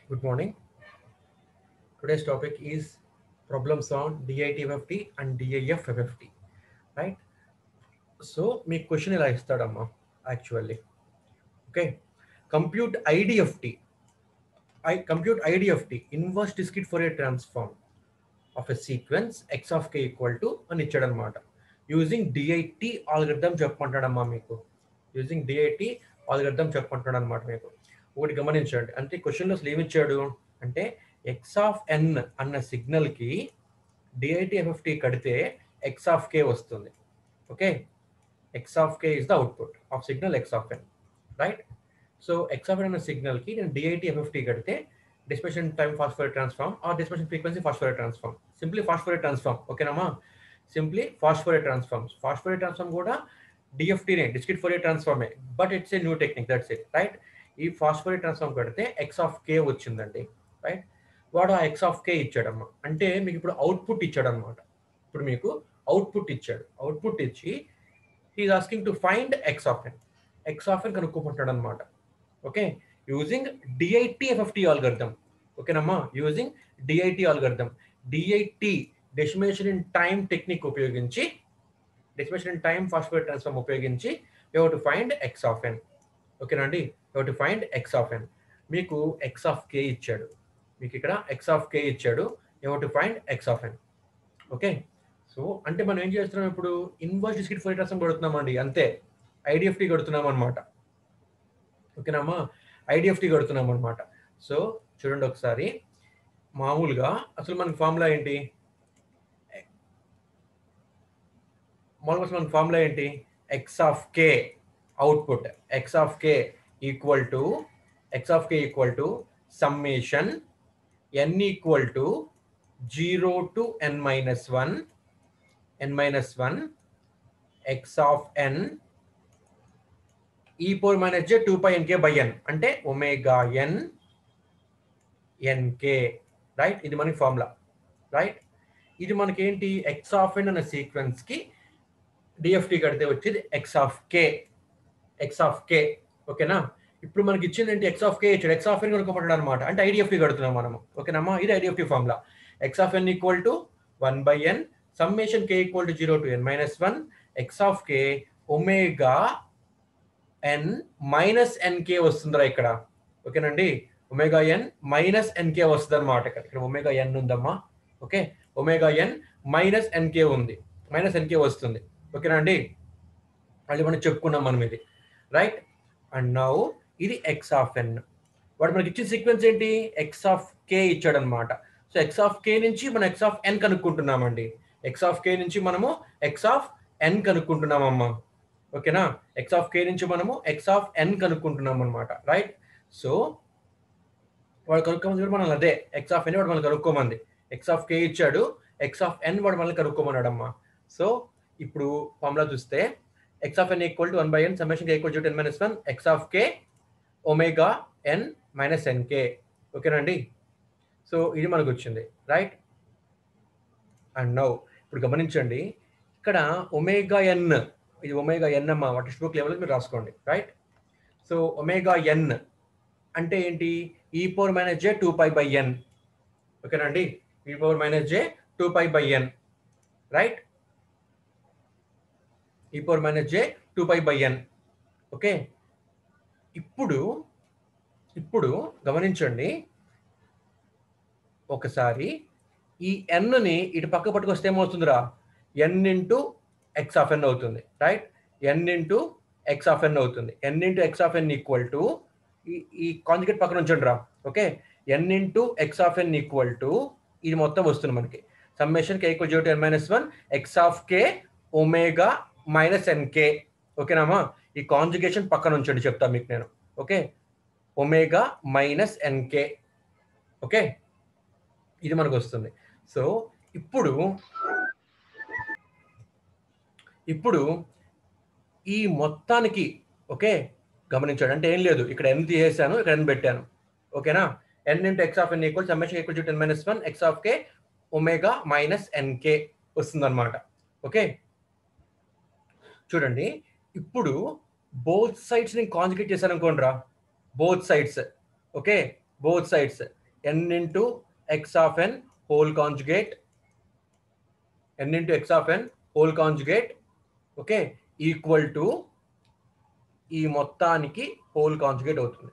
Good morning. Today's topic is problems on DITFFT and DIFFFT, right? So మీ question ఇలా ఇస్తాడమ్మా actually okay compute IDFT I compute IDFT inverse discrete Fourier transform of a sequence x of k equal to అని ఇచ్చాడనమాట using DIT algorithm చెప్పమంటాడమ్మా మీకు using DIT algorithm చెప్పమంటాడు అనమాట మీకు ఒకటి గమనించండి అంటే క్వశ్చన్లో అసలు ఏమి ఇచ్చాడు అంటే ఎక్స్ ఆఫ్ ఎన్ అన్న సిగ్నల్కి డిఐటి ఎఫ్ఎఫ్టి కడితే ఎక్స్ ఆఫ్ కే వస్తుంది okay x of k is the output of signal x of n right so x of n అన్న సిగ్నల్కి నేను డిఐటి ఎఫ్ఎఫ్టి కడితే decimation time fast Fourier transform or decimation frequency fast Fourier transform simply fast Fourier transform ఓకేనమ్మా simply fast Fourier transforms fast Fourier transform కూడా డిఎఫ్టీనే డిస్క్రిట్ ఫోరియర్ ట్రాన్స్ఫార్మే but it's a new technique that's it right ఈ ఫాస్ఫోరేట్ ట్రాన్స్ఫార్మ్ కడితే ఎక్స్ ఆఫ్ కే వచ్చిందండి రైట్ వాడు ఆ ఎక్స్ ఆఫ్ కే ఇచ్చాడమ్మా అంటే మీకు ఇప్పుడు అవుట్పుట్ ఇచ్చాడు అనమాట ఇప్పుడు మీకు అవుట్పుట్ ఇచ్చాడు అవుట్పుట్ ఇచ్చి he is asking to find x of n x of n కనుక్కోమంటాడు అనమాట okay using DIT FFT algorithm ఓకేనమ్మా using DIT algorithm DIT decimation in time technique ఉపయోగించి decimation in time fast Fourier transform ఉపయోగించి you to find x of n ఓకేనండి you to find x of n మీకు x of k ఇచ్చాడు మీకు ఇక్కడ x of k ఇచ్చాడు you to find x of n okay so అంటే మనం ఏం చేస్తున్నాం ఇప్పుడు ఇన్వర్స్ డిస్క్రిట్ ఫోర్ ట్రాన్స్ఫార్మ్ కొడుతున్నామండి అంతే ఐడిఎఫ్టీ కొడుతున్నాం అనమాట ఓకేనమ్మా ఐడిఎఫ్టీ కొడుతున్నాం అనమాట సో చూడండి ఒకసారి మామూలుగా అసలు మనకి ఫార్ములా ఏంటి మామూలుగా అసలు మన ఫార్ములా ఏంటి x of k output x of k equal to x of k equal to summation n equal to zero to n minus one n minus one x of n e four minus j two pi NK by n అంటే omega n nk right ఇది మనకి formula right ఇది మనకి ఏంటి x of ఎన్ అనే సీక్వెన్స్కి DFT కడితే వచ్చేది x of k x of k ఓకేనా ఇప్పుడు మనకి ఇచ్చింది ఏంటి ఎక్స్ ఆఫ్ కే ఇచ్చాడు ఎక్స్ ఆఫ్ ఎన్ కనుక్కోమంటాడు అనమాట అంటే ఐడిఎఫ్టీ కడుతున్నాం మనము ఓకేనమ్మా ఇది IDFT formula x of n equal to one by n summation k equal to zero to n minus one x of k omega n minus n k వస్తుందిరా ఇక్కడ ఓకేనండి ఒమేగా ఎన్ మైనస్ ఎన్కే వస్తుంది అనమాట ఇక్కడ ఇక్కడ ఒమేగా ఎన్ ఉందమ్మా okay omega n minus n k ఉంది minus n k వస్తుంది ఓకేనా అండి మళ్ళీ మనం చెప్పుకున్నాం మనం ఇది రైట్ అండ్ నౌ ఇది ఎక్స్ ఆఫ్ ఎన్ వాడు మనకి ఇచ్చిన సీక్వెన్స్ ఏంటి ఎక్స్ ఆఫ్ కే ఇచ్చాడు అనమాట సో ఎక్స్ ఆఫ్ కే నుంచి మనం ఎక్స్ ఆఫ్ ఎన్ కనుక్కుంటున్నామండి ఎక్స్ ఆఫ్ కే నుంచి మనము ఎక్స్ ఆఫ్ ఎన్ కనుక్కుంటున్నామమ్మా ఓకేనా ఎక్స్ ఆఫ్ కే నుంచి మనము ఎక్స్ ఆఫ్ ఎన్ కనుక్కుంటున్నాం అనమాట రైట్ సో వాడు కనుక్కోమని మనం అదే ఎక్స్ ఆఫ్ ఎన్ వాడు మనల్ని కనుక్కోమంది ఎక్స్ ఆఫ్ కే ఇచ్చాడు ఎక్స్ ఆఫ్ ఎన్ వాడు మనల్ని కనుక్కోమన్నాడు అమ్మా సో ఇప్పుడు ఫార్ములా చూస్తే x of n equal to one by n summation equal to ten minus one x of k omega n minus n k ఓకేనండి so ఇది మనకు వచ్చింది రైట్ అండ్ నౌ ఇప్పుడు గమనించండి ఇక్కడ ఒమేగా ఎన్ ఇది ఒమేగా ఎన్ అమ్మా టెక్స్ట్ బుక్ లెవెల్ మీరు రాసుకోండి రైట్ సో ఒమేగా ఎన్ అంటే ఏంటి e power minus j two pi by n ఓకేనండి e power minus j two pi by n right e power minus j two pi by n okay ఇప్పుడు ఇప్పుడు గమనించండి ఒకసారి ఈ ఎన్ని ఇటు పక్క పట్టుకొస్తే ఏమవుతుందిరా n into x of n అవుతుంది right n into x of n అవుతుంది n into x of n equal to ఈ కాంజుగేట్ పక్కన ఉంచండి రా okay n into x of n equal to ఇది మొత్తం వస్తుంది మనకి summation k equal zero to n minus one x of k omega minus n k ఓకేనామా ఈ కాంజుగేషన్ పక్కన ఉంచండి చెప్తా మీకు నేను okay omega minus n k okay ఇది మనకు వస్తుంది సో ఇప్పుడు ఇప్పుడు ఈ మొత్తానికి ఓకే గమనించాడు అంటే ఏం లేదు ఇక్కడ ఎన్ తీసేసాను ఇక్కడ ఎన్ పెట్టాను ఓకేనా n into x of n equal summation equal to ten minus one x of k omega minus n k వస్తుందన్నమాట ఓకే చూడండి ఇప్పుడు బోత్ సైడ్స్ నేను కాన్జుగేట్ చేశాను అనుకోండి రా both sides okay both sides n into x of n whole conjugate n into x of n whole conjugate okay equal to ఈ మొత్తానికి whole conjugate అవుతుంది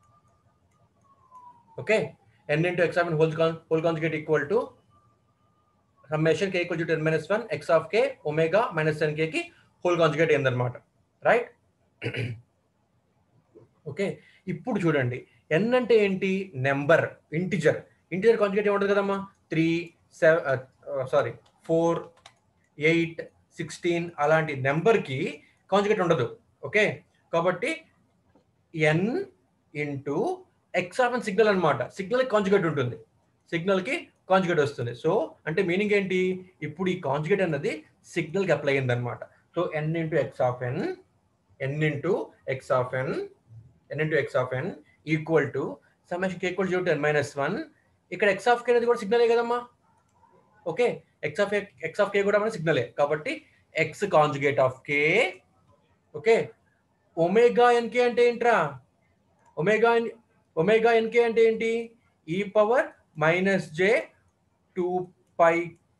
okay n into x of n whole whole conjugate equal to summation k equal to ten minus one x of k omega minus ten కేకి whole conjugate అయిందనమాట right okay ఇప్పుడు చూడండి ఎన్ అంటే ఏంటి number integer integer conjugate ఏముంటుంది కదమ్మా three seven sorry four eight sixteen అలాంటి నెంబర్కి కాంజుగేట్ ఉండదు ఓకే కాబట్టి n into x of n signal అనమాట సిగ్నల్ కాంజుగేట్ ఉంటుంది సిగ్నల్కి కాంజుగేట్ వస్తుంది సో అంటే మీనింగ్ ఏంటి ఇప్పుడు ఈ కాంజుగేట్ అన్నది సిగ్నల్కి అప్లై అయింది అనమాట so n into x of n n into x of n n into x of n equal to summation equal to ten minus one ఇక్కడ ఎక్స్ ఆఫ్ కే అనేది కూడా సిగ్నలే కదమ్మా okay x of x of k కూడా మన సిగ్నలే కాబట్టి x conjugate of k okay omega n k అంటే ఏంట్రా ఒమేగా ఎన్ ఒమేగా ఎన్కే అంటే ఏంటి e power minus j two pi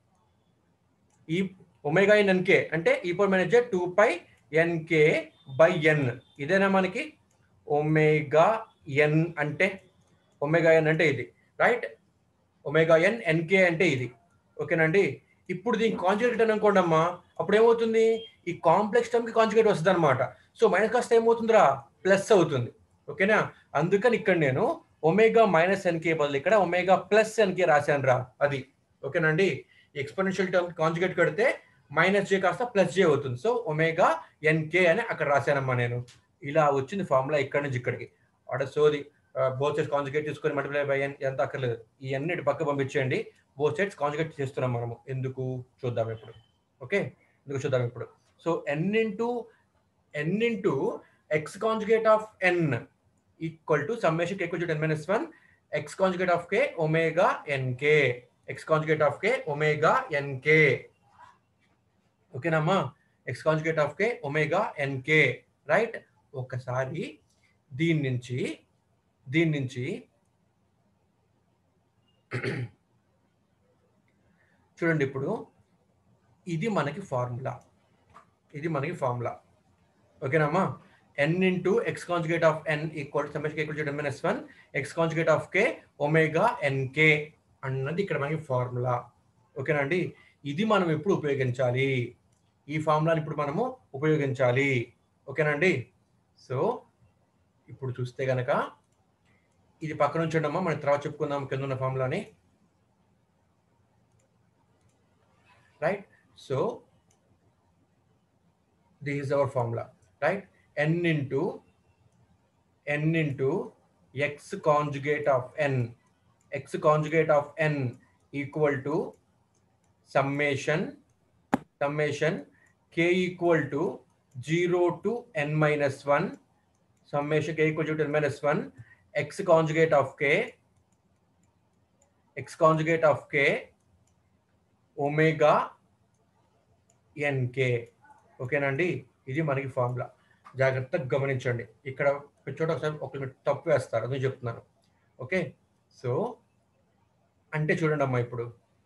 ఈ ఒమేగా ఎన్ ఎన్కే అంటే e power minus j two pi NK by n ఇదేనా మనకి ఒమేగా ఎన్ అంటే ఒమేగా ఎన్ అంటే ఇది రైట్ ఒమేగా ఎన్ ఎన్కే అంటే ఇది ఓకేనండి ఇప్పుడు దీనికి కాంజుగేట్ అని అనుకోండి అమ్మా అప్పుడు ఏమవుతుంది ఈ కాంప్లెక్స్ టర్మ్కి కాంజుగేట్ వస్తుంది అనమాట సో మైనస్ కాస్త ఏమవుతుందిరా ప్లస్ అవుతుంది ఓకేనా అందుకని ఇక్కడ నేను ఒమేగా మైనస్ ఎన్కే బదులు ఇక్కడ ఒమేగా ప్లస్ ఎన్కే రాశాను రా అది ఓకేనండి ఎక్స్పోనెన్షియల్ టర్మ్ కాంజుగేట్ కడితే మైనస్ జే కాస్త ప్లస్ జే అవుతుంది సో ఒమేగా ఎన్కే అని అక్కడ రాశానమ్మా నేను ఇలా వచ్చింది ఫార్ములా ఇక్కడ నుంచి ఇక్కడికి ఆడ సోది బోత్ సైడ్స్ కాంజుగేట్ తీసుకొని మల్టిప్లై బై ఎన్ ఎంత అక్కర్లేదు ఈ అన్నిటి పక్క పంపించేయండి బోత్ సైడ్స్ కాంజుగేట్ చేస్తున్నాం మనము ఎందుకు చూద్దాం ఇప్పుడు ఓకే ఎందుకు చూద్దాం ఇప్పుడు so n into n into x conjugate of n equal to summation equal to ten minus one x conjugate of k omega n k x conjugate of k omega NK ఓకేనమ్మా x conjugate of k omega n k right ఒకసారి దీని నుంచి దీని నుంచి చూడండి ఇప్పుడు ఇది మనకి ఫార్ములా ఇది మనకి ఫార్ములా ఓకేనమ్మా n into x conjugate of n equal summation equal to minus one x conjugate of k omega n k అన్నది ఇక్కడ మనకి ఫార్ములా ఓకేనండి ఇది మనం ఎప్పుడు ఉపయోగించాలి ఈ ఫార్ములాని ఇప్పుడు మనము ఉపయోగించాలి ఓకేనండి సో ఇప్పుడు చూస్తే గనక ఇది పక్కన ఉంచండమ్మా మనం తర్వాత చెప్పుకుందాం కింద ఉన్న ఫార్ములాని right so this is our formula right n into n into x conjugate of n x conjugate of n equal to summation summation k equal to 0 to n minus 1 summation k equal to 10 minus 1 x conjugate of k x conjugate of k omega nk ఓకేనండి ఇది మనకి formula జాగ్రత్తగా గమనించండి ఇక్కడ చోట ఒకసారి ఒక తప్పు వేస్తారు అది చెప్తున్నాను ఓకే సో అంటే చూడండి అమ్మా ఇప్పుడు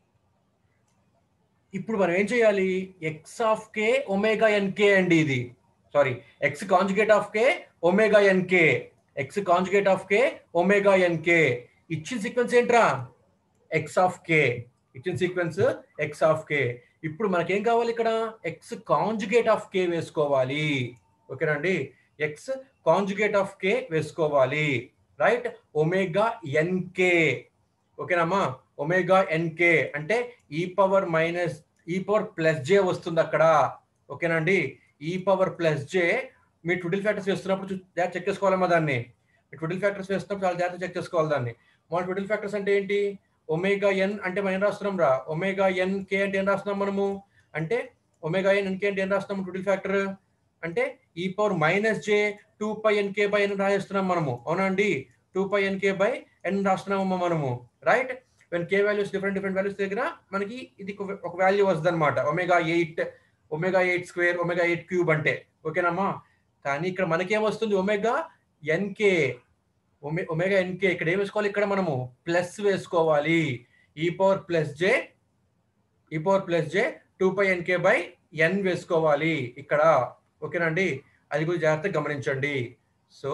ఇప్పుడు మనం ఏం చేయాలి x of k omega n k అండి ఇది sorry x conjugate of k omega n k x conjugate of k omega n k ఇచ్చిన సీక్వెన్స్ ఏంట్రా ఎక్స్ ఆఫ్ కే ఇచ్చిన సీక్వెన్స్ ఎక్స్ ఆఫ్ కే ఇప్పుడు మనకేం కావాలి ఇక్కడ ఎక్స్ కాంజుగేట్ ఆఫ్ కే వేసుకోవాలి ఓకేనండి ఎక్స్ కాంజుగేట్ ఆఫ్ కే వేసుకోవాలి రైట్ ఒమేగా ఎన్కే ఓకేనమ్మా ఒమేగా ఎన్కే అంటే e power minus e power plus j వస్తుంది అక్కడ ఓకేనండి ఈ పవర్ ప్లస్ జే మీ ట్విడిల్ ఫ్యాక్టర్స్ వేస్తున్నప్పుడు జాగ్రత్త చెక్ చేసుకోవాలమ్మా దాన్ని మీ ట్విడిల్ ఫ్యాక్టర్స్ వేస్తున్నప్పుడు చాలా జాగ్రత్త చెక్ చేసుకోవాలి దాన్ని మన ట్విడిల్ ఫ్యాక్టర్స్ అంటే ఏంటి ఒమేగా ఎన్ అంటే మనం ఏం రాస్తున్నాం రా ఒమేగా ఎన్ కే అంటే ఏం రాస్తున్నాం మనము అంటే ఒమేగా ఎన్ ఎన్ కే అంటే ఏం రాస్తున్నాం ట్విడిల్ ఫ్యాక్టర్ అంటే e power minus j two pi NK by n రాస్తున్నాం మనము అవునండి two pi NK by n రాస్తున్నామమ్మా మనము right when k values different different values దగ్గర మనకి ఇది ఒక వాల్యూ వస్తుంది అనమాట omega eight omega eight square omega eight cube అంటే ఓకేనమ్మా కానీ ఇక్కడ మనకేం వస్తుంది ఒమేగా ఎన్కే ఒమే ఒమేగా ఎన్కే ఇక్కడ ఏం వేసుకోవాలి ఇక్కడ మనము ప్లస్ వేసుకోవాలి ఈ power plus j e power plus j two pi NK by n వేసుకోవాలి ఇక్కడ ఓకేనండి అది కూడా జాగ్రత్తగా గమనించండి సో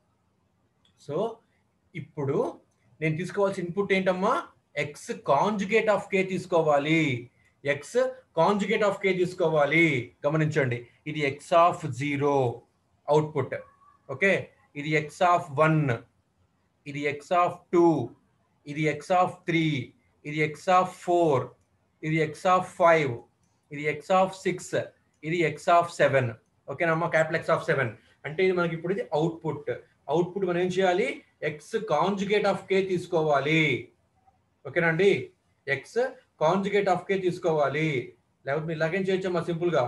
సో ఇప్పుడు నేను తీసుకోవాల్సిన ఇన్పుట్ ఏంటమ్మా ఎక్స్ కాంజుగేట్ ఆఫ్ కే తీసుకోవాలి ఎక్స్ కాంజుగేట్ ఆఫ్ కే తీసుకోవాలి గమనించండి ఇది x of zero output okay ఇది ఎక్స్ ఆఫ్ వన్ ఇది ఎక్స్ ఆఫ్ టూ ఇది ఎక్స్ ఆఫ్ త్రీ ఇది ఎక్స్ ఆఫ్ ఫోర్ ఇది ఎక్స్ ఆఫ్ ఫైవ్ ఇది ఎక్స్ ఆఫ్ సిక్స్ ఇది ఎక్స్ ఆఫ్ సెవెన్ ఓకేనమ్మా క్యాపిటల్ ఎక్స్ ఆఫ్ సెవెన్ అంటే ఇది మనకి ఇప్పుడు ఇది అవుట్పుట్ అవుట్పుట్ మనం ఏం చేయాలి ఎక్స్ కాంజుగేట్ ఆఫ్ కే తీసుకోవాలి ఓకేనండి ఎక్స్ కాంజుగేట్ ఆఫ్ కే తీసుకోవాలి లేకపోతే మీరు ఇలాగేం చేయొచ్చమ్మా సింపుల్గా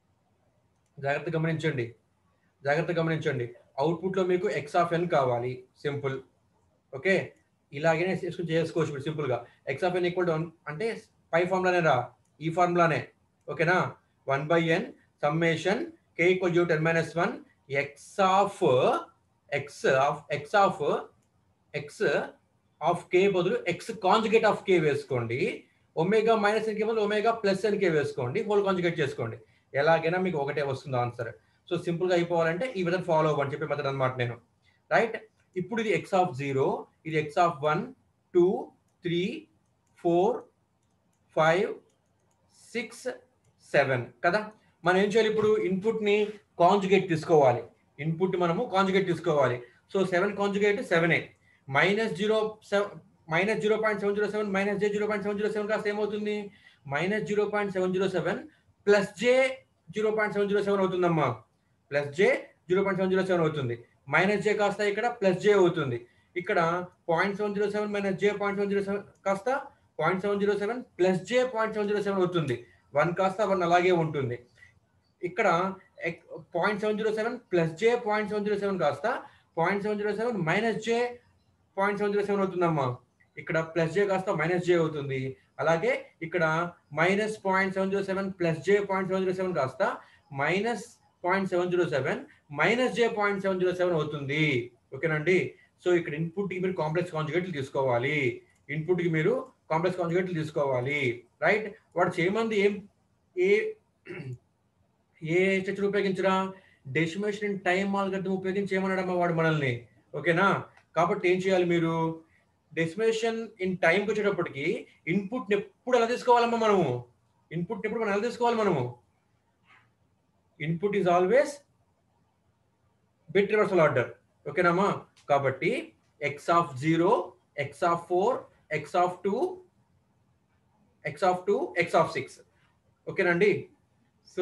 జాగ్రత్త గమనించండి జాగ్రత్త గమనించండి అవుట్పుట్లో మీకు ఎక్స్ ఆఫ్ ఎన్ కావాలి సింపుల్ ఓకే ఇలాగనే చేసుకుని చేసుకోవచ్చు ఇప్పుడు సింపుల్గా x of n equal to అంటే పై ఫార్ములానే రా ఈ ఫార్ములానే ఓకేనా one by n summation k equal to ten minus one x of x of x of x of k బదులు ఎక్స్ కాంజుగేట్ ఆఫ్ కే వేసుకోండి ఒమేగా మైనస్ ఎన్కే బదులు ఒమేగా ప్లస్ ఎన్కే వేసుకోండి హోల్ కాంజుగేట్ చేసుకోండి ఎలాగైనా మీకు ఒకటే వస్తుంది answer so సింపుల్గా అయిపోవాలంటే ఈ విధంగా ఫాలో అవ్వండి చెప్పే మెథడ్ అనమాట నేను రైట్ ఇప్పుడు ఇది ఎక్స్ ఆఫ్ జీరో ఇది x of one two three four five six seven కదా మనం ఏం చేయాలి ఇప్పుడు ఇన్పుట్ని కాంజుగేట్ తీసుకోవాలి ఇన్పుట్ మనము కాంజుగేట్ తీసుకోవాలి సో సెవెన్ కాంజుగేట్ సెవెనే minus zero minus zero point seven zero seven minus j zero point seven zero seven కాస్త ఏమవుతుంది minus zero point seven zero seven plus j zero point seven zero seven అవుతుందమ్మా plus j zero point seven zero seven అవుతుంది minus j కాస్త ఇక్కడ plus j అవుతుంది ఇక్కడ point seven zero seven minus j point seven zero seven కాస్త point seven zero seven plus j point seven zero seven అవుతుంది one కాస్త one అలాగే ఉంటుంది ఇక్కడ point seven zero seven plus j point seven zero seven కాస్త point seven zero seven minus j point seven zero seven అవుతుందమ్మా ఇక్కడ plus జే కాస్త minus జే అవుతుంది అలాగే ఇక్కడ minus point seven zero seven plus j point seven zero seven కాస్త minus point seven zero seven minus j point seven zero seven అవుతుంది ఓకేనండి so ఇక్కడ ఇన్పుట్కి మీరు కాంప్లెక్స్ కాంజుగేట్లు తీసుకోవాలి ఇన్పుట్కి మీరు కాంప్లెక్స్ కాంజుగేట్లు తీసుకోవాలి రైట్ వాడు చేయమంది ఏం ఏ ఏ స్ట్రక్చర్ ఉపయోగించరా డెసిమేషన్ ఇన్ టైం ఆల్గర్థం ఉపయోగించి ఏమన్నాడమ్మా వాడు మనల్ని ఓకేనా కాబట్టి ఏం చేయాలి మీరు డెసిమేషన్ ఇన్ టైంకి వచ్చేటప్పటికి ఇన్పుట్ ఎప్పుడు ఎలా తీసుకోవాలమ్మా మనము ఇన్పుట్ ఎప్పుడు మనం ఎలా తీసుకోవాలి మనము input is always bit reversal order ఓకేనామా కాబట్టి x of zero x of four x of two x of two x of six ఓకేనండి సో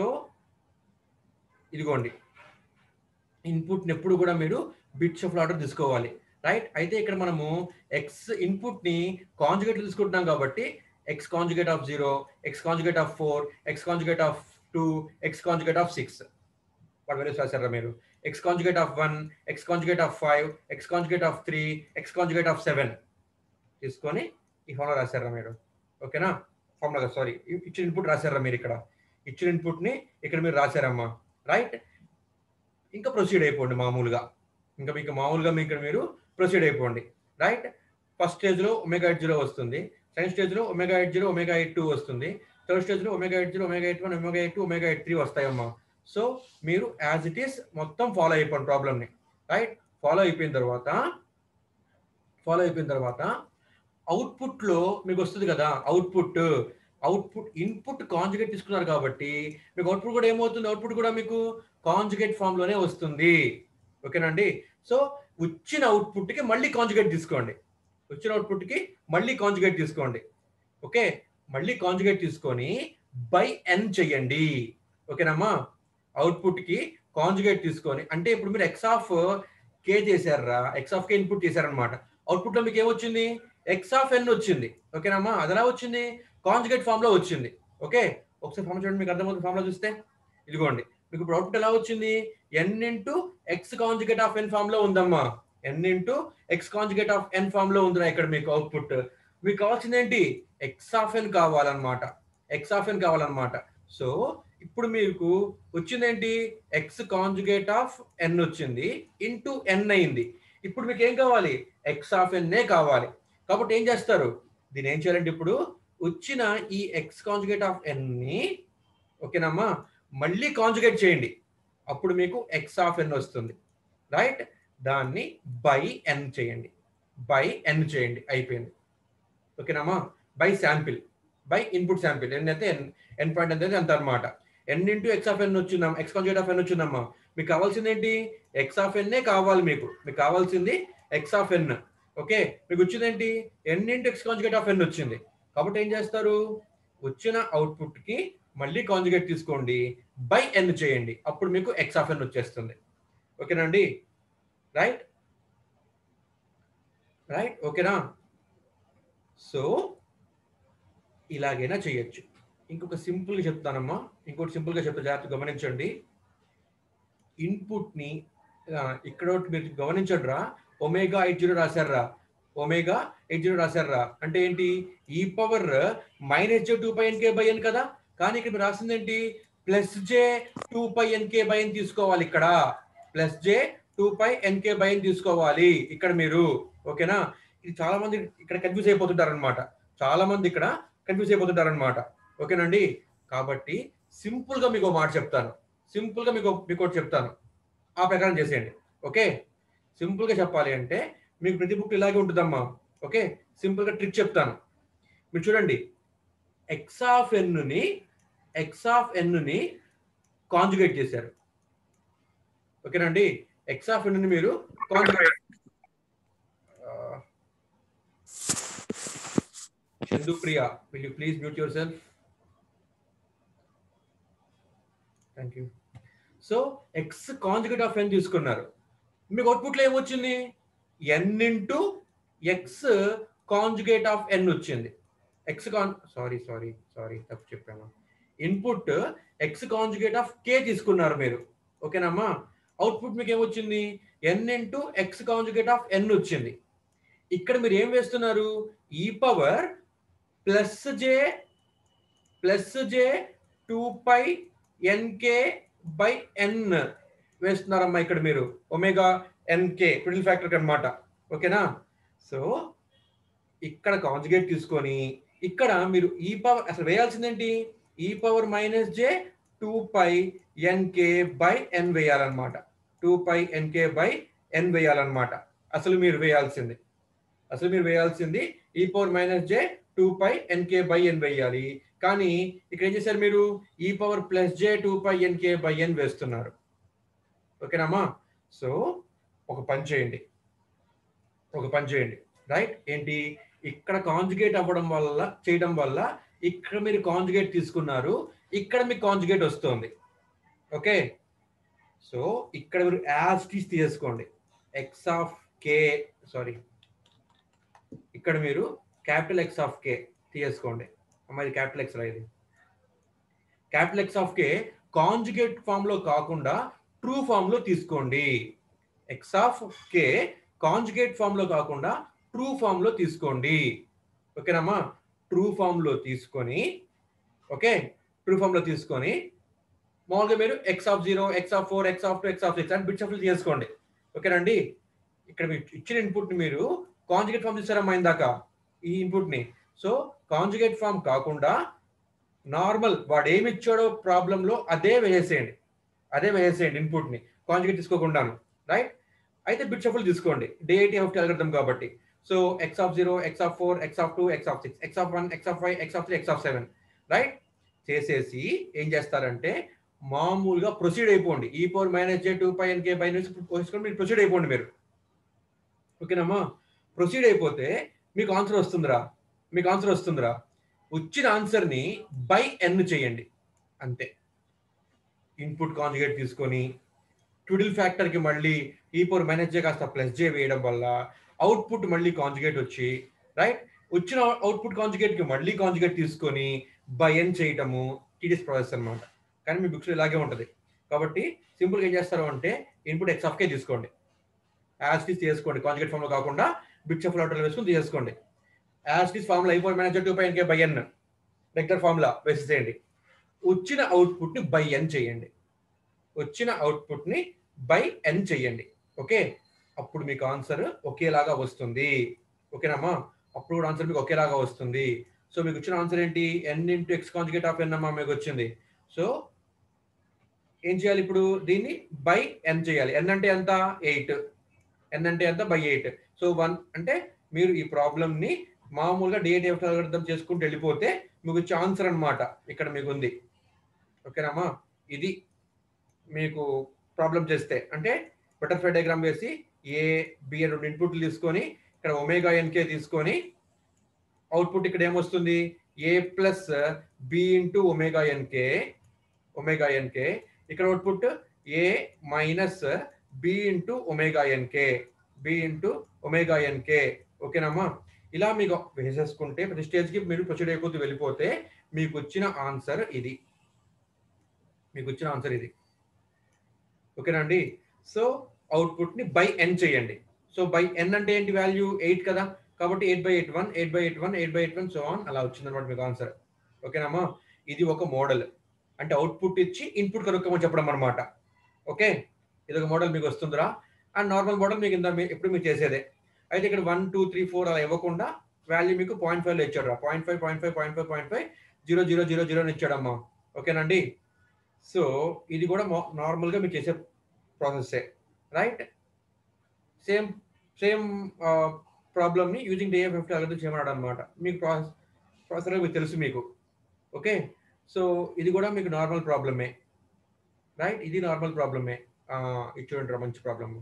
ఇదిగోండి ఇన్పుట్ని ఎప్పుడు కూడా మీరు బిట్స్ ఆఫ్ ఆర్డర్ తీసుకోవాలి రైట్ అయితే ఇక్కడ మనము ఎక్స్ ఇన్పుట్ని కాంజుగేట్ తీసుకుంటున్నాం కాబట్టి x conjugate of zero x conjugate of four x conjugate of two x conjugate of six వాడు వాల్యూస్ రాశారా మీరు x conjugate of one x conjugate of five x conjugate of three x conjugate of seven తీసుకొని ఈ formula రాశారా మీరు ఓకేనా formula sorry ఇచ్చిన input రాశారా మీరు ఇక్కడ ఇచ్చిన ఇన్పుట్ని ఇక్కడ మీరు రాశారమ్మా రైట్ ఇంకా ప్రొసీడ్ అయిపోండి మామూలుగా ఇంకా మీకు మామూలుగా మీ ఇక్కడ మీరు ప్రొసీడ్ అయిపోండి రైట్ ఫస్ట్ స్టేజ్లో ఒమేగా ఎయిట్ జీరో వస్తుంది సెకండ్ స్టేజ్లో omega eight zero omega eight two వస్తుంది థర్డ్ స్టేజ్లో omega eight zero omega eight one omega eight two omega eight three వస్తాయమ్మా సో మీరు యాజ్ ఇట్ ఈస్ మొత్తం ఫాలో అయిపోండి ప్రాబ్లమ్ని రైట్ ఫాలో అయిపోయిన తర్వాత ఫాలో అయిపోయిన తర్వాత అవుట్పుట్లో మీకు వస్తుంది కదా అవుట్పుట్ అవుట్పుట్ ఇన్పుట్ కాంజుగేట్ తీసుకున్నారు కాబట్టి మీకు అవుట్పుట్ కూడా ఏమవుతుంది అవుట్పుట్ కూడా మీకు కాంజుగేట్ ఫామ్ లోనే వస్తుంది ఓకేనండి సో వచ్చిన అవుట్పుట్ కి మళ్ళీ కాంజుగేట్ తీసుకోండి వచ్చిన అవుట్పుట్ కి మళ్ళీ కాంజుగేట్ తీసుకోండి ఓకే మళ్ళీ కాంజుగేట్ తీసుకొని బై ఎన్ చెయ్యండి ఓకేనమ్మా అవుట్పుట్ కి కాంజుగేట్ తీసుకొని అంటే ఇప్పుడు మీరు ఎక్స్ ఆఫ్ కే చేశారా ఎక్స్ ఆఫ్ కే ఇన్పుట్ చేశారనమాట అవుట్పుట్ లో మీకు ఏమొచ్చింది ఎక్స్ ఆఫ్ ఎన్ వచ్చింది ఓకేనమ్మా అది ఎలా వచ్చింది కాంజుగేట్ ఫామ్ లో వచ్చింది ఓకే ఒకసారి ఫామ్ చూడండి మీకు అర్థమవుతుంది ఫామ్ లో చూస్తే ఇదిగోండి మీకు ఇప్పుడు అవుట్పుట్ ఎలా వచ్చింది n into x conjugate of n form లో ఉందమ్మా n into x conjugate of n form లో ఉందిరా ఇక్కడ మీకు అవుట్పుట్ మీకు కావాల్సింది ఏంటి ఎక్స్ ఆఫ్ ఎన్ కావాలన్నమాట ఎక్స్ ఆఫ్ ఎన్ కావాలన్నమాట సో ఇప్పుడు మీకు వచ్చింది ఏంటి ఎక్స్ కాంజుగేట్ ఆఫ్ ఎన్ వచ్చింది ఇంటూ ఎన్ అయింది ఇప్పుడు మీకు ఏం కావాలి ఎక్స్ ఆఫ్ ఎన్నే కావాలి కాబట్టి ఏం చేస్తారు దీని ఏం చేయాలంటే ఇప్పుడు వచ్చిన ఈ ఎక్స్ కాంజుగేట్ ఆఫ్ ఎన్ ని ఓకేనమ్మా మళ్ళీ కాంజుగేట్ చేయండి అప్పుడు మీకు ఎక్స్ ఆఫ్ ఎన్ వస్తుంది రైట్ దాన్ని బై ఎన్ చేయండి బై ఎన్ చేయండి అయిపోయింది ఓకేనమ్మా by sample by input sample n అయితే ఎన్ ఎన్ పాయింట్ అనేది అంత అనమాట n into x of n వచ్చిందాం ఎక్స్ కాంజుగేట్ ఆఫ్ ఎన్ వచ్చిందమ్మా మీకు కావాల్సింది ఏంటి ఎక్స్ ఆఫ్ ఎన్నే కావాలి మీకు మీకు కావాల్సింది ఎక్స్ ఆఫ్ ఎన్ ఓకే మీకు వచ్చింది ఏంటి n into x conjugate of n వచ్చింది కాబట్టి ఏం చేస్తారు వచ్చిన అవుట్పుట్ కి మళ్ళీ కాంజుగేట్ తీసుకోండి బై ఎన్ చేయండి అప్పుడు మీకు ఎక్స్ ఆఫ్ ఎన్ వచ్చేస్తుంది ఓకేనండి రైట్ రైట్ ఓకేనా సో ఇలాగైనా చేయొచ్చు ఇంకొక సింపుల్గా చెప్తానమ్మా ఇంకోటి సింపుల్గా చెప్తా జాగ్రత్త గమనించండి ఇన్పుట్ని ఇక్కడ ఒకటి మీరు గమనించండి రా ఒమేగా ఎయిట్ జీరో రాశారా ఒమేగా ఎయిట్ జీరో రాశారా అంటే ఏంటి e power minus j two pi NK by n కదా కానీ ఇక్కడ మీరు రాసింది ఏంటి plus j two pi NK by n తీసుకోవాలి ఇక్కడ plus j two pi NK by n తీసుకోవాలి ఇక్కడ మీరు ఓకేనా ఇది చాలా మంది ఇక్కడ కన్ఫ్యూజ్ అయిపోతుంటారు అనమాట చాలా మంది ఇక్కడ కన్ఫ్యూజ్ అయిపోతుంటారు అనమాట ఓకేనండి కాబట్టి సింపుల్ గా మీకు ఒక మాట చెప్తాను సింపుల్ గా మీకు మీకు ఒకటి చెప్తాను ఆ ప్రకారం చేసేయండి ఓకే సింపుల్ గా చెప్పాలి అంటే మీకు ప్రతి బుక్ ఇలాగే ఉంటుందమ్మా ఓకే సింపుల్ గా ట్రిక్ చెప్తాను మీరు చూడండి ఎక్స్ ఆఫ్ ని ఎక్స్ ఆఫ్ ని కాంజుగేట్ చేశారు ఓకేనండి ఎక్స్ ఆఫ్ ని మీరు conjugate Chandu Priya will you please mute yourself thank you so x conjugate of n తీసుకున్నారు మీకు అవుట్పుట్లో ఏమొచ్చింది n into x conjugate of n వచ్చింది ఎక్స్ కాన్ సారీ సారీ సారీ తప్పు చెప్పాము input x conjugate of k తీసుకున్నారు మీరు ఓకేనమ్మా అవుట్పుట్ మీకు ఏమొచ్చింది n into x conjugate of n వచ్చింది ఇక్కడ మీరు ఏం వేస్తున్నారు e power plus j plus j two pi NK by n వేస్తున్నారమ్మా ఇక్కడ మీరు ఒమేగా ఎన్కే ట్విల్ ఫ్యాక్టర్ అనమాట ఓకేనా సో ఇక్కడ కాంజుగేట్ తీసుకొని ఇక్కడ మీరు ఈ పవర్ అసలు వేయాల్సిందేంటి e power minus j two pi NK by n వేయాలన్నమాట two pi NK by n వేయాలన్నమాట అసలు మీరు వేయాల్సింది అసలు మీరు వేయాల్సింది e power minus j two pi NK by n వేయాలి కానీ ఇక్కడ ఏం చేశారు మీరు e power plus j two pi NK by n వేస్తున్నారు ఓకేనమ్మా సో ఒక పని చేయండి ఒక పని చేయండి రైట్ ఏంటి ఇక్కడ కాంజుగేట్ అవ్వడం వల్ల చేయడం వల్ల ఇక్కడ మీరు కాంజుగేట్ తీసుకున్నారు ఇక్కడ మీకు కాంజుగేట్ వస్తుంది ఓకే సో ఇక్కడ మీరు యాజ్ టీస్ తీసేసుకోండి ఎక్స్ ఆఫ్ కే సారీ ఇక్కడ మీరు క్యాపిటల్ ఎక్స్ ఆఫ్ కే తీసేసుకోండి అమ్మ ఇది క్యాపిటల్ ఎక్స్ రా ఇది capital x of k conjugate form లో కాకుండా ట్రూ ఫామ్ లో తీసుకోండి x of k conjugate form లో కాకుండా ట్రూ ఫామ్ లో తీసుకోండి ఓకేనమ్మా ట్రూ ఫామ్ లో తీసుకొని ఓకే ట్రూ ఫామ్ లో తీసుకొని మామూలుగా మీరు x of zero x of four x of two x of six అని బిట్ షఫుల్ చేసుకోండి ఓకేనండి ఇక్కడ మీరు ఇచ్చిన ఇన్పుట్ ని మీరు కాంజుగేట్ ఫామ్ తీసారమ్మా ఇందాక ఈ ఇన్పుట్ ని సో కాంజుగేట్ ఫామ్ కాకుండా నార్మల్ వాడు ఏమి ఇచ్చాడో ప్రాబ్లం లో అదే వేసేయండి అదే వేసేయండి ఇన్పుట్ ని కాంజుగేట్ తీసుకోకుండాను రైట్ అయితే బిట్ షఫుల్ తీసుకోండి డిఐటి ఆఫ్ అల్గర్థం కాబట్టి so x of zero x of four x of two x of six x of one x of five x of three x of seven right చేసేసి ఏం చేస్తారంటే మామూలుగా proceed అయిపోండి ఈ power minus j two pi NK by నుంచి పోసుకొని మీరు proceed అయిపోండి మీరు ఓకేనమ్మా ప్రొసీడ్ అయిపోతే మీకు ఆన్సర్ వస్తుందిరా మీకు ఆన్సర్ వస్తుందిరా వచ్చిన ఆన్సర్ని బై ఎన్ చేయండి అంతే ఇన్పుట్ కాంజుగేట్ తీసుకొని ట్విడిల్ ఫ్యాక్టర్కి మళ్ళీ ఈ పవర్ మైనస్ జే కాస్త ప్లస్ జే వేయడం వల్ల అవుట్పుట్ మళ్ళీ కాంజుగేట్ వచ్చి రైట్ వచ్చిన అవుట్పుట్ కాంజుగేట్కి మళ్ళీ కాంజుగేట్ తీసుకొని బై ఎన్ చేయటము టీడీఎస్ ప్రాసెస్ అనమాట కానీ మీ బుక్స్ ఇలాగే ఉంటుంది కాబట్టి సింపుల్గా ఏం చేస్తారు అంటే ఇన్పుట్ ఎక్స్ ఆఫ్ కే తీసుకోండి యాజ్ టీస్ తీసుకోండి కాంజుగేట్ ఫామ్లో కాకుండా బిట్స్ ఆఫ్ లాటర్ వేసుకొని తీసేసుకోండి యాజ్ టీస్ ఫార్ములా అయిపోయి మేనేజర్ two pi NK by n రెక్టర్ ఫార్ములా వేసేసేయండి వచ్చిన అవుట్పుట్ని బై ఎన్ చేయండి వచ్చిన అవుట్పుట్ని బై ఎన్ చేయండి ఓకే అప్పుడు మీకు ఆన్సర్ ఒకేలాగా వస్తుంది ఓకేనమ్మా అప్పుడు కూడా ఆన్సర్ మీకు ఒకేలాగా వస్తుంది సో మీకు వచ్చిన ఆన్సర్ ఏంటి n into x conjugate of n అమ్మా మీకు వచ్చింది సో ఏం చేయాలి ఇప్పుడు దీన్ని బై ఎన్ చేయాలి ఎన్ అంటే ఎంత ఎయిట్ ఎన్ అంటే ఎంత బై ఎయిట్ సో వన్ అంటే మీరు ఈ ప్రాబ్లమ్ ని మామూలుగా డిఏటిఎఫ్ అర్థం చేసుకుంటూ వెళ్ళిపోతే మీకు వచ్చే ఆన్సర్ అన్నమాట ఇక్కడ మీకు ఉంది ఓకేనమ్మా ఇది మీకు ప్రాబ్లం చేస్తే అంటే బటర్ఫ్లై డయాగ్రామ్ వేసి ఏ బి అని రెండు ఇన్పుట్లు తీసుకొని ఇక్కడ ఒమేగా ఎన్కే తీసుకొని అవుట్పుట్ ఇక్కడ ఏమొస్తుంది a plus b into omega nk omega NK ఇక్కడ output a minus b into omega nk b into omega NK ఓకేనమ్మా ఇలా మీకు వేసేసుకుంటే ప్రతి స్టేజ్కి మీరు ప్రొసీడ్ అయిపోతూ వెళ్ళిపోతే మీకు వచ్చిన ఆన్సర్ ఇది మీకు వచ్చిన ఆన్సర్ ఇది ఓకేనండి సో అవుట్పుట్ ని బై ఎన్ చేయండి సో బై ఎన్ అంటే ఏంటి వాల్యూ ఎయిట్ కదా కాబట్టి eight by eight one eight by eight one eight by eight one so on అలా వచ్చింది అనమాట మీకు ఆన్సర్ ఓకేనమ్మా ఇది ఒక మోడల్ అంటే అవుట్పుట్ ఇచ్చి ఇన్పుట్ కనుక్కోమని చెప్పడం అనమాట ఓకే ఇది ఒక మోడల్ మీకు వస్తుందిరా అండ్ నార్మల్ మోడల్ మీకు ఇంత ఎప్పుడు మీరు చేసేదే అయితే ఇక్కడ వన్ టూ త్రీ ఫోర్ అలా ఇవ్వకుండా వాల్యూ మీకు పాయింట్ ఫైవ్ లో ఇచ్చాడు రా point five point five point five point five zero zero zero zero అని ఇచ్చాడమ్మా ఓకేనండి సో ఇది కూడా నార్మల్గా మీరు చేసే ప్రాసెస్సే రైట్ సేమ్ సేమ్ ప్రాబ్లమ్ని యూజింగ్ డిఎఫ్ఎఫ్ అలర్థం చేయమన్నాడు అనమాట మీకు ప్రాసెస్ ప్రాసెస్ మీకు తెలుసు మీకు ఓకే సో ఇది కూడా మీకు నార్మల్ ప్రాబ్లమే రైట్ ఇది నార్మల్ ప్రాబ్లమే ఇది చూడండి మంచి problem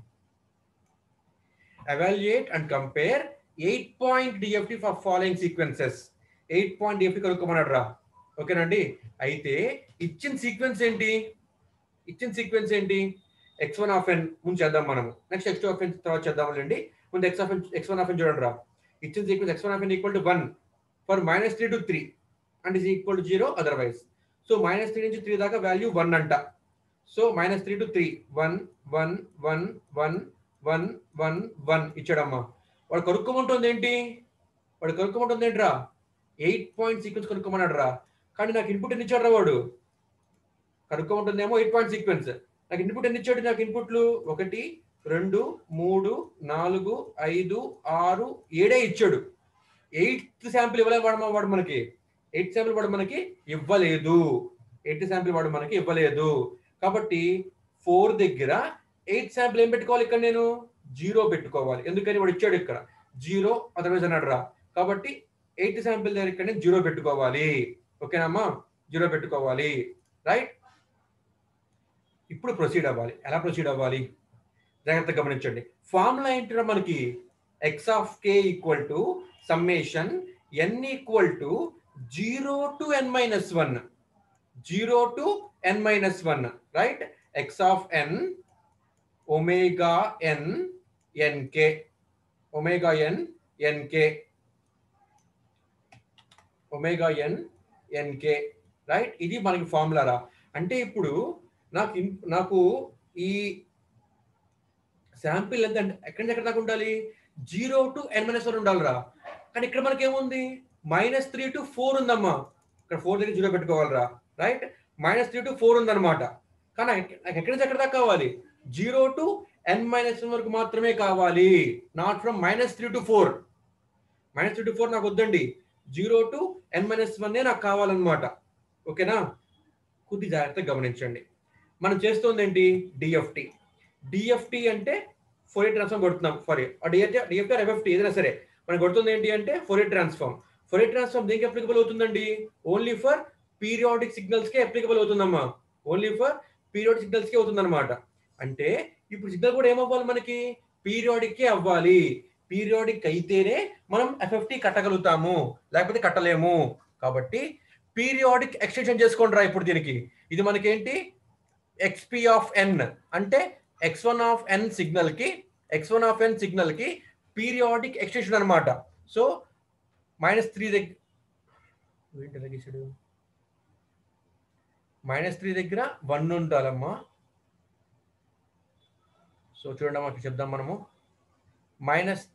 evaluate and compare 8 point DFT for following sequences 8 point DFT కనుక్కోమన్నాడు రా ఓకేనండి అయితే ఇచ్చిన సీక్వెన్స్ ఏంటి ఇచ్చిన సీక్వెన్స్ ఏంటి ఎక్స్ వన్ ఆఫ్ ఎన్ ముందు చేద్దాం మనము next x two of n తర్వాత చేద్దామండి ముందు x of n x one of n చూడండి రా ఇచ్చిన sequence x one of n equal to one for minus three to three and is equal to zero otherwise so minus three నుంచి three దాకా value one అంట so minus three to three one one one one one one one ఇచ్చాడమ్మా వాడు కనుక్కోమంటుంది ఏంటి వాడు కనుక్కోమంటుంది ఏంట్రా eight point sequence కనుక్కోమన్నాడు రా కానీ నాకు ఇన్పుట్ ఎన్ని ఇచ్చాడు రా వాడు కనుక్కోమంటుందేమో ఎయిట్ పాయింట్ సీక్వెన్స్ నాకు ఇన్పుట్ ఎన్ని ఇచ్చాడు నాకు ఇన్పుట్లు ఒకటి రెండు మూడు నాలుగు ఐదు ఆరు ఏడే ఇచ్చాడు ఎయిత్ శాంపిల్ ఇవ్వలేదు వాడు వాడు మనకి ఎయిత్ శాంపిల్ వాడు మనకి ఇవ్వలేదు ఎయిత్ శాంపిల్ వాడు మనకి ఇవ్వలేదు కాబట్టి ఫోర్ దగ్గర ఎయిట్ శాంపుల్ ఏం పెట్టుకోవాలి ఇక్కడ నేను జీరో పెట్టుకోవాలి ఎందుకని వాడు ఇచ్చాడు ఇక్కడ జీరో అదర్వైజ్ అన్నాడు రా కాబట్టి ఎయిట్ శాంపిల్ దగ్గర ఇక్కడ నేను జీరో పెట్టుకోవాలి ఓకేనమ్మా జీరో పెట్టుకోవాలి రైట్ ఇప్పుడు ప్రొసీడ్ అవ్వాలి ఎలా ప్రొసీడ్ అవ్వాలి జాగ్రత్తగా గమనించండి ఫార్ములా ఏంటిరా మనకి x of k equal to summation n equal to zero to n minus one zero to n minus one right x of n omega n nk omega n nk omega n nk right ఇది మనకి formula రా అంటే ఇప్పుడు నాకు in- నాకు ఈ sample ఎంత అంటే ఎక్కడి నుంచి ఎక్కడ దాకా ఉండాలి zero to n minus one ఉండాలిరా కానీ ఇక్కడ మనకి ఏముంది మైనస్ త్రీ టు ఫోర్ ఉందమ్మా ఇక్కడ ఫోర్ దగ్గర జీరో పెట్టుకోవాలిరా right minus three to four ఉందన్నమాట కానీ నాకు నాకు ఎక్కడి నుంచి ఎక్కడ దాకా కావాలి zero to n minus one వరకు మాత్రమే కావాలి not from minus three to four minus three to four నాకు వద్దండి zero to n minus one నాకు కావాలన్నమాట ఓకేనా కొద్ది జాగ్రత్తగా గమనించండి మనం చేస్తుంది ఏంటి డిఎఫ్టి డిఎఫ్టి అంటే ఫోర్ ఎయిట్ ట్రాన్స్ఫార్మ్ కొడుతున్నాం సారీ డిఎఫ్టి డిఎఫ్టి ఎఫ్ఎఫ్టి ఏదైనా సరే మనం కొడుతుంది ఏంటి అంటే Fourier transform Fourier transform దేనికి అప్లికబుల్ అవుతుందండి ఓన్లీ ఫర్ పీరియాడిక్ సిగ్నల్స్ కే అప్లికబుల్ అవుతుందమ్మా ఓన్లీ ఫర్ పీరియాడిక్ సిగ్నల్స్ కే అవుతుందన్నమాట అంటే ఇప్పుడు సిగ్నల్ కూడా ఏమవ్వాలి మనకి పీరియాడిక్ కే అవ్వాలి పీరియాడిక్ అయితేనే మనం ఎఫ్ఎఫ్టి కట్టగలుగుతాము లేకపోతే కట్టలేము కాబట్టి పీరియాడిక్ ఎక్స్టెన్షన్ చేసుకోండి రా ఇప్పుడు దీనికి ఇది మనకేంటి ఎక్స్పి ఆఫ్ ఎన్ అంటే x one of n signal కి x one of n signal కి పీరియాడిక్ ఎక్స్టెన్షన్ అనమాట సో మైనస్ త్రీ దగ్గర మైనస్ త్రీ దగ్గర వన్ ఉండాలమ్మా సో చూడండి అమ్మా ఇక్కడ చెప్దాం మనము minus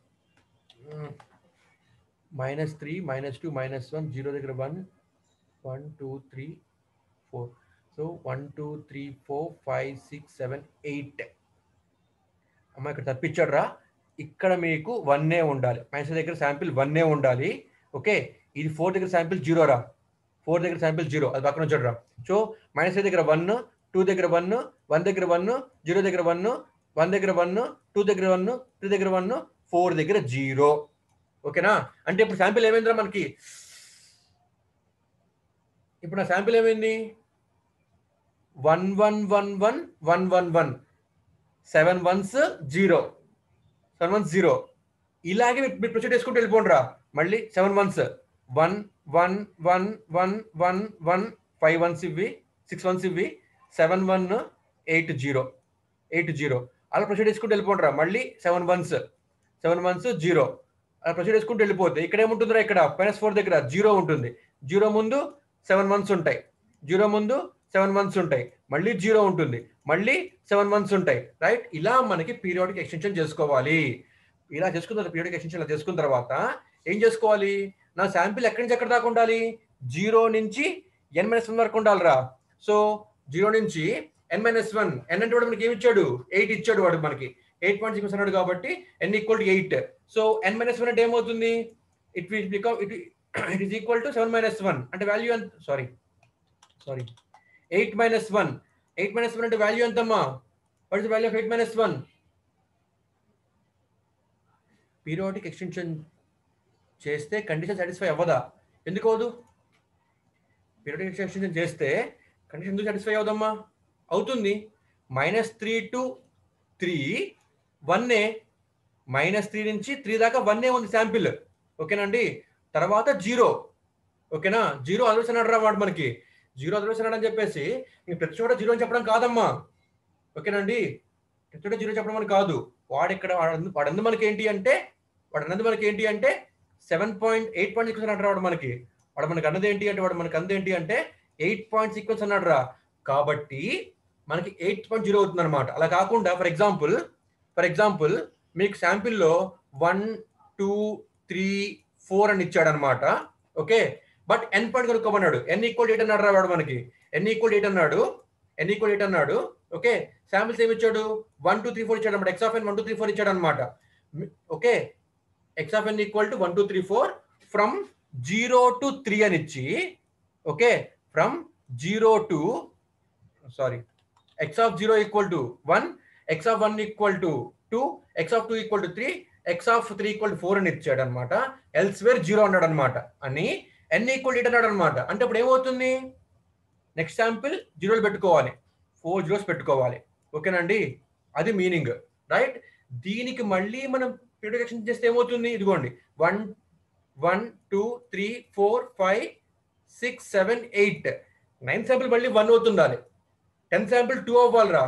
minus three minus two minus one zero దగ్గర one one two three four so one two three four five six seven eight అమ్మ ఇక్కడ తప్పించాడు రా ఇక్కడ మీకు వన్నే ఉండాలి మైనస్ దగ్గర శాంపిల్ వన్నే ఉండాలి ఓకే ఇది ఫోర్ దగ్గర శాంపిల్ జీరో రా ఫోర్ దగ్గర శాంపిల్ జీరో అది పక్కన వచ్చాడు రా సో మైనస్ దగ్గర వన్ టూ దగ్గర వన్ వన్ దగ్గర వన్ జీరో దగ్గర వన్ వన్ దగ్గర వన్ టూ దగ్గర వన్ త్రీ దగ్గర వన్ ఫోర్ దగ్గర జీరో ఓకేనా అంటే ఇప్పుడు శాంపిల్ ఏమైందిరా మనకి ఇప్పుడు నా శాంపిల్ ఏమైంది one one one one one one one seven ones zero seven ones zero ఇలాగే మీరు- మీరు ప్రొసీడ్ చేసుకుంటూ వెళ్ళిపోండి రా మళ్ళీ seven ones one one one one one one five ones ఇవి సిక్స్ వన్స్ ఇవి seven one eight zero eight zero అలా ప్రొసీడ్ చేసుకుంటూ వెళ్ళిపోండి రా మళ్ళీ seven ones seven ones zero అలా ప్రొసీడ్ చేసుకుంటూ వెళ్ళిపోతే ఇక్కడ ఏముంటుందిరా ఇక్కడ మైనస్ ఫోర్ దగ్గర జీరో ఉంటుంది జీరో ముందు సెవెన్ మంత్స్ ఉంటాయి జీరో ముందు సెవెన్ మంత్స్ ఉంటాయి మళ్ళీ జీరో ఉంటుంది మళ్ళీ సెవెన్ మంత్స్ ఉంటాయి రైట్ ఇలా మనకి పీరియాడిక్ ఎక్స్టెన్షన్ చేసుకోవాలి ఇలా చేసుకున్న తర్వాత పీరియాడిక్ ఎక్స్టెన్షన్ ఇలా చేసుకున్న తర్వాత ఏం చేసుకోవాలి నా శాంపిల్ ఎక్కడి నుంచి ఎక్కడ దాకా ఉండాలి జీరో నుంచి ఎన్ మైనస్ వన్ వరకు ఉండాలిరా సో జీరో నుంచి ఎన్ మైనస్ వన్ ఎన్ అంటే వాడు మనకి ఏమి ఇచ్చాడు ఎయిట్ ఇచ్చాడు వాడు మనకి ఎయిట్ పాయింట్ సిక్స్ అన్నాడు కాబట్టి n equal to eight so n minus one అంటే ఏమవుతుంది it will become it it is equal to seven minus one అంటే వాల్యూ ఎంత sorry sorry eight minus one eight minus one అంటే value ఎంతమ్మా what is value of eight minus one periodic extension చేస్తే condition satisfy అవ్వదా ఎందుకు అవ్వదు periodic extension చేస్తే condition ఎందుకు సాటిస్ఫై అవుదమ్మా అవుతుంది మైనస్ త్రీ టు త్రీ వన్నే మైనస్ త్రీ నుంచి త్రీ దాకా వన్నే ఉంది శాంపిల్ ఓకేనండి తర్వాత జీరో ఓకేనా జీరో అదర్వేస్ అన్నాడు రా వాడు మనకి జీరో అదర్వేస్ అన్నాడు అని చెప్పేసి ఇంక ప్రతి చోట జీరో అని చెప్పడం కాదమ్మా ఓకేనండి ప్రతి చోట జీరో చెప్పడం అని కాదు వాడు ఇక్కడ వాడు వాడందు మనకి ఏంటి అంటే వాడు అన్నది మనకి ఏంటి అంటే seven point eight point six అన్నాడు రా వాడు మనకి వాడు మనకి అన్నది ఏంటి అంటే వాడు మనకి అంది ఏంటి అంటే ఎయిట్ పాయింట్ సీక్వెన్స్ అన్నాడు రా కాబట్టి మనకి ఎయిట్ పాయింట్ జీరో అవుతుంది అనమాట అలా కాకుండా ఫర్ ఎగ్జాంపుల్ ఫర్ ఎగ్జాంపుల్ మీకు శాంపిల్లో వన్ టూ త్రీ ఫోర్ అని ఇచ్చాడు అనమాట ఓకే బట్ ఎన్ పాయింట్ కనుక్కోమన్నాడు ఎన్ ఈక్వల్ ఎయిట్ అన్నాడు రా వాడు మనకి ఎన్ ఈక్వల్ ఎయిట్ అన్నాడు ఎన్ ఈక్వల్ ఎయిట్ అన్నాడు ఓకే శాంపిల్స్ ఏమి ఇచ్చాడు వన్ టూ త్రీ ఫోర్ ఇచ్చాడు అనమాట x of n one two three four ఇచ్చాడు అనమాట okay x of n equal to one two three four from zero to three అని ఇచ్చి okay from zero to sorry x of zero equal to one x of one equal to two x of two equal to three x of three equal to four అని ఇచ్చాడు అనమాట elsewhere zero అన్నాడు అనమాట అని ఎన్ equal eight అన్నాడు అనమాట అంటే ఇప్పుడు ఏమవుతుంది నెక్స్ట్ శాంపిల్ జీరోలు పెట్టుకోవాలి ఫోర్ జీరోస్ పెట్టుకోవాలి ఓకేనండి అది మీనింగ్ రైట్ దీనికి మళ్ళీ మనం ప్రిడిక్షన్ చేస్తే ఏమవుతుంది ఇదిగోండి one one two three four five six seven eight nine sample మళ్ళీ వన్ అవుతుండాలి టెన్త్ శాంపిల్ టూ అవ్వాలిరా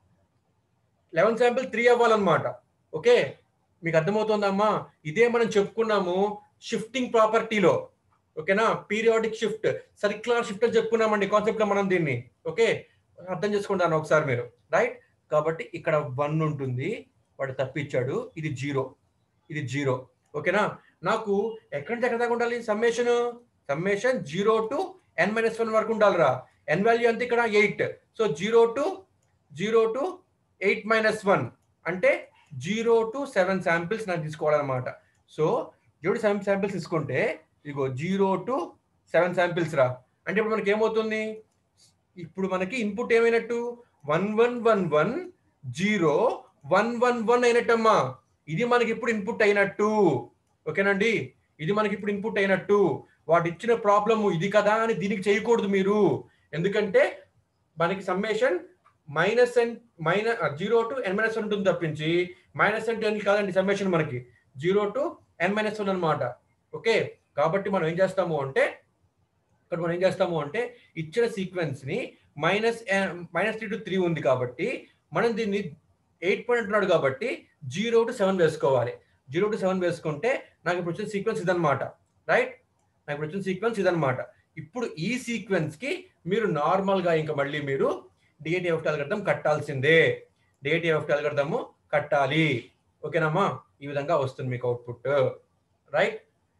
లెవెన్ శాంపిల్ త్రీ అవ్వాలన్నమాట ఓకే మీకు అర్థమవుతుందమ్మా ఇదే మనం చెప్పుకున్నాము షిఫ్టింగ్ ప్రాపర్టీలో ఓకేనా పీరియాడిక్ షిఫ్ట్ సర్క్యులర్ షిఫ్ట్ అని చెప్పుకున్నామండి కాన్సెప్ట్ లో మనం దీన్ని ఓకే అర్థం చేసుకుంటాను ఒకసారి మీరు రైట్ కాబట్టి ఇక్కడ వన్ ఉంటుంది వాడు తప్పిచ్చాడు ఇది జీరో ఇది జీరో ఓకేనా నాకు ఎక్కడి నుంచి ఎక్కడ దాకా ఉండాలి summation summation zero to n minus one వరకు ఉండాలిరా ఎన్ వాల్యూ అంతే ఇక్కడ eight so zero to zero to eight minus one అంటే జీరో టు సెవెన్ శాంపిల్స్ నాకు తీసుకోవాలన్నమాట so zero to seven samples తీసుకుంటే ఇగో జీరో టు సెవెన్ శాంపిల్స్ రా అంటే ఇప్పుడు మనకి ఏమవుతుంది ఇప్పుడు మనకి ఇన్పుట్ ఏమైనట్టు one one one one zero one one one అయినట్టమ్మా ఇది మనకి ఇప్పుడు ఇన్పుట్ అయినట్టు ఓకేనండి ఇది మనకి ఇప్పుడు ఇన్పుట్ అయినట్టు వాడు ఇచ్చిన ప్రాబ్లము ఇది కదా అని దీనికి చేయకూడదు మీరు ఎందుకంటే మనకి summation minus and minus zero to n minus one ఉంటుంది తప్పించి మైనస్ అండ్ టెన్ కాదండి సమ్మేషన్ మనకి zero to n minus one అనమాట ఓకే కాబట్టి మనం ఏం చేస్తాము అంటే ఇక్కడ మనం ఏం చేస్తాము అంటే ఇచ్చిన సీక్వెన్స్ ని minus minus three to three ఉంది కాబట్టి మనం దీన్ని ఎయిట్ పాయింట్ అంటున్నాడు కాబట్టి జీరో టు సెవెన్ వేసుకోవాలి జీరో టు సెవెన్ వేసుకుంటే నాకు ఇప్పుడు వచ్చిన సీక్వెన్స్ ఇదనమాట రైట్ నాకు ఇప్పుడు వచ్చిన సీక్వెన్స్ ఇదనమాట ఇప్పుడు ఈ సీక్వెన్స్ కి మీరు నార్మల్ గా ఇంకా మళ్ళీ మీరు డిఏటిఎఫ్ అల్గర్థం కట్టాల్సిందే డిఏటిఎఫ్ అల్గర్థము కట్టాలి ఓకేనమ్మా ఈ విధంగా వస్తుంది మీకు అవుట్పుట్ రైట్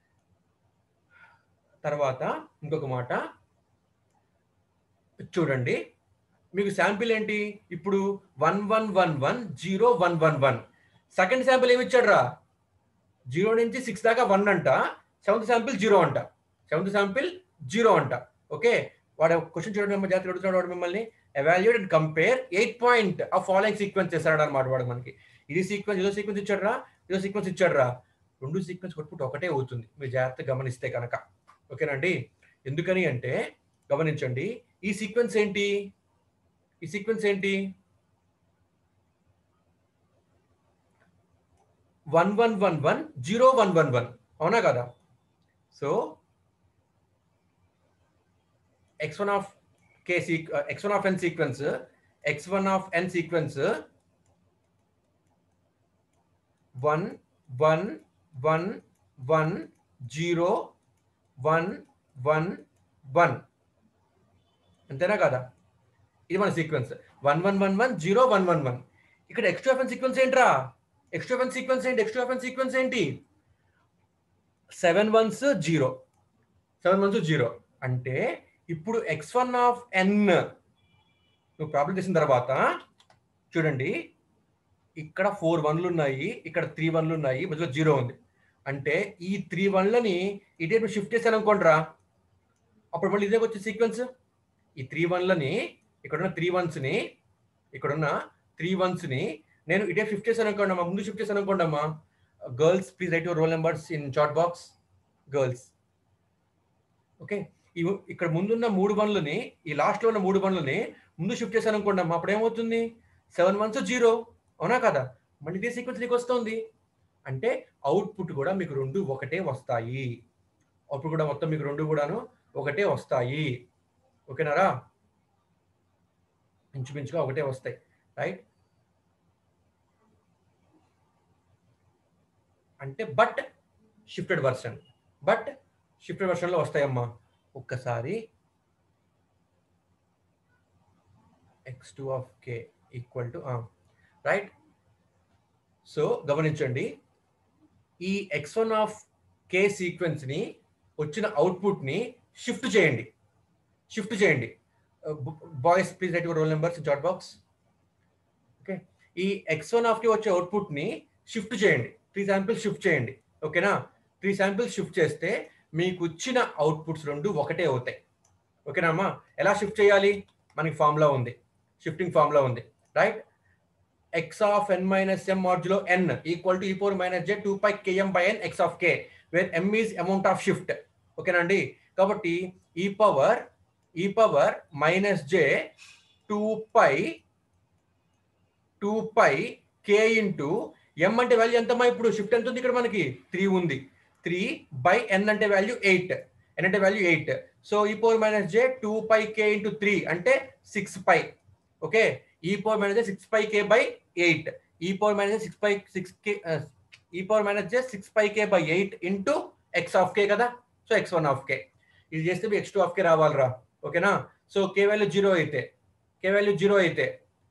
తర్వాత ఇంకొక మాట చూడండి మీకు శాంపిల్ ఏంటి ఇప్పుడు one one one one zero one one one second sample ఏమి ఇచ్చాడు రా జీరో నుంచి సిక్స్ దాకా వన్ అంట సెవెంత్ శాంపిల్ జీరో అంట సెవెంత్ శాంపిల్ జీరో అంట ఓకే వాడు క్వశ్చన్ చూడండి మిమ్మల్ని జాతర అడుగుతున్నాడు వాడు మిమ్మల్ని evaluate and compare eight point ఆ ఫాలోయింగ్ సీక్వెన్స్ చేశాడు అనమాట వాడు మనకి ఇది సీక్వెన్స్ ఇదో సీక్వెన్స్ ఇచ్చాడు రా ఇదో సీక్వెన్స్ ఇచ్చాడు రా రెండు సీక్వెన్స్ కొట్టుకుంటే ఒకటే అవుతుంది మీరు జాగ్రత్తగా గమనిస్తే కనుక ఓకేనండి ఎందుకని అంటే గమనించండి ఈ సీక్వెన్స్ ఏంటి ఈ సీక్వెన్స్ ఏంటి one one one one zero one one one అవునా కదా so x one of k సీక్ x one of n sequence x one of n sequence one one one one zero one one one అంతేనా కదా ఇది మన sequence one one one one zero one one one ఇక్కడ extra of n sequence ఏంట్రా extra of n sequence ఏంటి extra of n sequence ఏంటి seven ones zero seven ones zero అంటే ఇప్పుడు ఎక్స్ వన్ ఆఫ్ ఎన్ నువ్వు ప్రాబ్లం చేసిన తర్వాత చూడండి ఇక్కడ ఫోర్ వన్లు ఉన్నాయి ఇక్కడ త్రీ వన్లు ఉన్నాయి మధ్యలో జీరో ఉంది అంటే ఈ త్రీ వన్లని ఇదే షిఫ్ట్ చేశాను అనుకోండిరా అప్పుడు మళ్ళీ ఇదే వచ్చే సీక్వెన్స్ ఈ త్రీ వన్లని ఇక్కడున్న త్రీ వన్స్ని ఇక్కడున్న త్రీ వన్స్ని నేను ఇటే షిఫ్ట్ చేశాను అనుకోండి అమ్మా ముందు షిఫ్ట్ చేశాను అనుకోండి అమ్మా girls please write your roll numbers in chat box girls okay ఈ ఇక్కడ ముందున్న మూడు వన్లని ఈ లాస్ట్లో ఉన్న మూడు వన్లని ముందు షిఫ్ట్ చేశాను అనుకోండి అమ్మా అప్పుడు ఏమవుతుంది సెవెన్ వన్స్ జీరో అవునా కదా మళ్ళీ ఇదే సీక్వెన్స్ నీకు వస్తుంది అంటే అవుట్పుట్ కూడా మీకు రెండు ఒకటే వస్తాయి అవుట్పుట్ కూడా మొత్తం మీకు రెండు కూడాను ఒకటే వస్తాయి ఓకేనారా ఇంచుమించుగా ఒకటే వస్తాయి రైట్ అంటే but shifted version but shifted వర్షన్లో వస్తాయమ్మా ఒక్కసారి x two of k equal to right so గమనించండి ఈ ఎక్స్ వన్ ఆఫ్ కే సీక్వెన్స్ని వచ్చిన అవుట్పుట్ని షిఫ్ట్ చేయండి షిఫ్ట్ చేయండి boys please write your roll numbers chat box okay ఈ ఎక్స్ వన్ ఆఫ్కి వచ్చే అవుట్పుట్ని షిఫ్ట్ చేయండి త్రీ శాంపిల్స్ షిఫ్ట్ చేయండి ఓకేనా త్రీ శాంపిల్స్ షిఫ్ట్ చేస్తే మీకు వచ్చిన అవుట్పుట్స్ రెండు ఒకటే అవుతాయి ఓకేనా అమ్మా ఎలా షిఫ్ట్ చేయాలి మనకి ఫార్ములా ఉంది షిఫ్టింగ్ ఫార్ములా ఉంది right x of n minus m modulo n equal to e four minus z two pi k m by n x of k where m is amount of shift ఓకేనండి కాబట్టి e power e power minus j two pi two pi k into m అంటే value ఎంతమ్మా ఇప్పుడు shift ఎంత ఉంది ఇక్కడ మనకి three ఉంది త్రీ బై ఎన్ అంటే వాల్యూ ఎయిట్ ఎన్ అంటే value eight so e power minus j two pi k into three అంటే six pi okay e power minus j six pi k by eight e power minus six pi six k e power minus j six pi k by eight into x of k కదా so x one of k ఇది చేస్తే x two of k రావాలిరా ఓకేనా so కే value zero అయితే కే value zero అయితే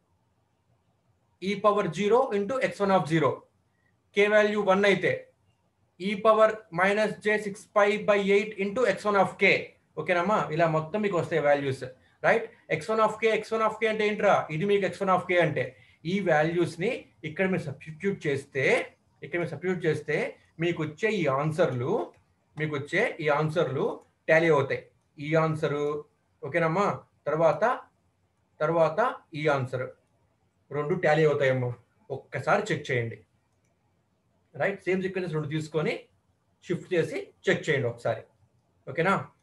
e power zero into x one of zero k value one అయితే e power minus j six pi by eight into x one of k ఓకేనమ్మా ఇలా మొత్తం మీకు వస్తాయి values right x one of k x one of k అంటే ఏంట్రా ఇది మీకు ఎక్స్ వన్ ఆఫ్ కే అంటే ఈ వాల్యూస్ ని ఇక్కడ మీరు సబ్స్టిట్యూట్ చేస్తే ఇక్కడ మీరు సబ్స్టిట్యూట్ చేస్తే మీకు వచ్చే ఈ ఆన్సర్లు మీకు వచ్చే ఈ ఆన్సర్లు టాలీ అవుతాయి ఈ ఆన్సరు ఓకేనమ్మా తర్వాత తర్వాత ఈ ఆన్సర్ రెండు టాలీ అవుతాయమ్మా ఒక్కసారి చెక్ చేయండి రైట్ సేమ్ సీక్వెన్స్ రెండు తీసుకొని షిఫ్ట్ చేసి చెక్ చేయండి ఒకసారి ఓకేనా